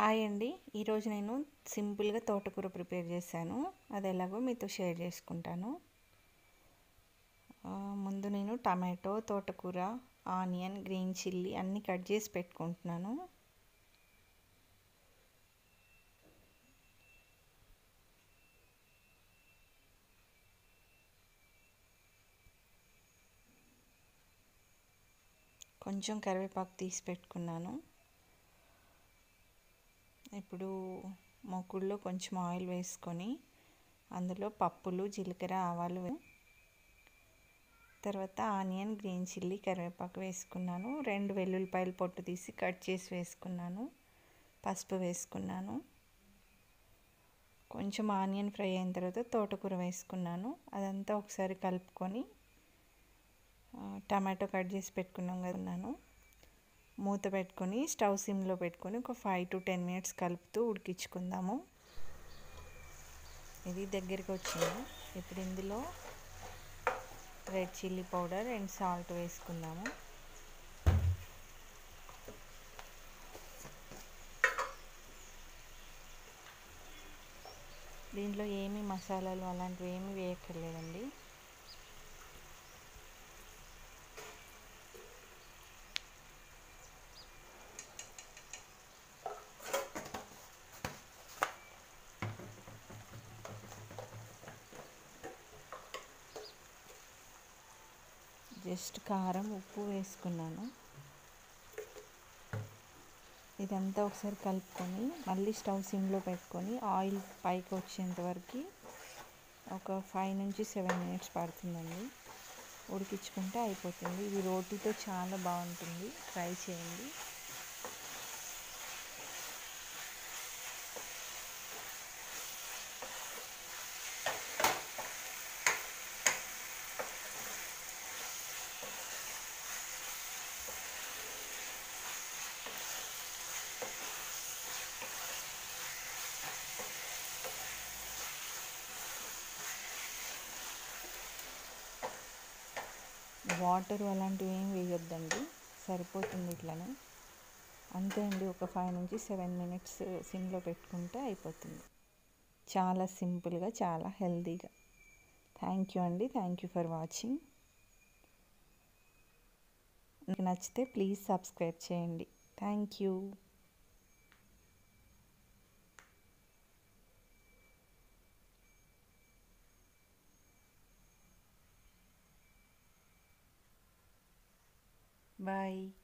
hi అండి ఈరోజు నేను సింపుల్గా తోటకూర ప్రిపేర్ చేశాను అది ఎలాగో మీతో షేర్ చేసుకుంటాను ఆ, ముందు నేను టమాటో తోటకూర ఆనియన్ గ్రీన్ చిల్లీ అన్నీ కట్ చేసి పెట్టుకుంటున్నాను కొంచెం కరివేపాకు తీసి పెట్టుకున్నాను ఇప్పుడు మొక్కుల్లో కొంచెం ఆయిల్ వేసుకొని అందులో పప్పులు జీలకర్ర ఆవాలు తర్వాత ఆనియన్ గ్రీన్ చిల్లీ కరివేపాకు వేసుకున్నాను రెండు వెల్లుల్లిపాయలు పొట్టు తీసి కట్ చేసి వేసుకున్నాను పసుపు వేసుకున్నాను కొంచెం ఆనియన్ ఫ్రై అయిన తర్వాత తోటకూర వేసుకున్నాను అదంతా ఒకసారి కలుపుకొని టమాటో కట్ చేసి పెట్టుకున్నాం కదన్నాను మూత పెట్టుకొని స్టవ్ సిమ్లో పెట్టుకొని ఒక ఫైవ్ టు టెన్ మినిట్స్ కలుపుతూ ఉడికించుకుందాము ఇది దగ్గరికి వచ్చింది ఇప్పుడు ఇందులో red chilli powder and salt వేసుకుందాము దీంట్లో ఏమి మసాలాలు అలాంటివి ఏమి వేయక్కర్లేదండి జస్ట్ కారం ఉప్పు వేసుకున్నాను ఇదంతా ఒకసారి కలుపుకొని మళ్ళీ స్టవ్ సిమ్లో పెట్టుకొని ఆయిల్ పైకి వచ్చేంత వరకు ఒక ఫైవ్ నుంచి సెవెన్ మినిట్స్ పడుతుందండి ఉడికించుకుంటే అయిపోతుంది ఇది రోటీతో చాలా బాగుంటుంది ట్రై చేయండి వాటర్ అలాంటివి ఏం వేయొద్దండి సరిపోతుంది ఇట్లనే అంతే అండి ఒక ఫైవ్ నుంచి సెవెన్ మినిట్స్ సిమ్లో పెట్టుకుంటే అయిపోతుంది చాలా సింపుల్గా చాలా హెల్తీగా థ్యాంక్ యూ అండి థ్యాంక్ యూ ఫర్ వాచింగ్ మీకు నచ్చితే ప్లీజ్ సబ్స్క్రైబ్ చేయండి థ్యాంక్ యూ బాయ్